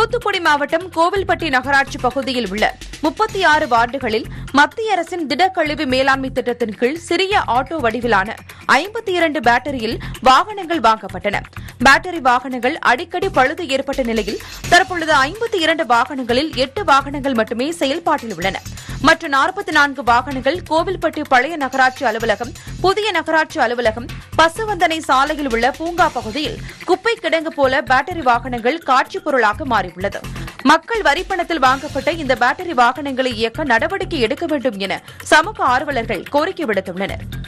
தூத்துக்குடி மாவட்டம் கோவில்பட்டி நகராட்சி பகுதியில் உள்ள முப்பத்தி ஆறு வார்டுகளில் மத்திய அரசின் திடக்கழிவு மேலாண்மை திட்டத்தின் கீழ் சிறிய ஆட்டோ வடிவிலான ஐம்பத்தி இரண்டு பேட்டரியில் வாகனங்கள் வாங்கப்பட்டன பேட்டரி வாகனங்கள் அடிக்கடி பழுது ஏற்பட்ட நிலையில் தற்பொழுது ஐம்பத்தி இரண்டு வாகனங்களில் எட்டு வாகனங்கள் மட்டுமே செயல்பாட்டில் உள்ளன மற்ற நாற்பத்தி நான்கு வாகனங்கள் கோவில்பட்டி பழைய நகராட்சி அலுவலகம் புதிய நகராட்சி அலுவலகம் பசுவந்தனை சாலையில் உள்ள பூங்கா பகுதியில் குப்பை கிடங்கு போல பேட்டரி வாகனங்கள் காட்சிப் பொருளாக மாறியுள்ளது மக்கள் வரிப்பணத்தில் வாங்கப்பட்ட இந்த பேட்டரி வாகனங்களை இயக்க நடவடிக்கை எடுக்க வேண்டும் என சமூக ஆர்வலர்கள் கோரிக்கை விடுத்துள்ளனர்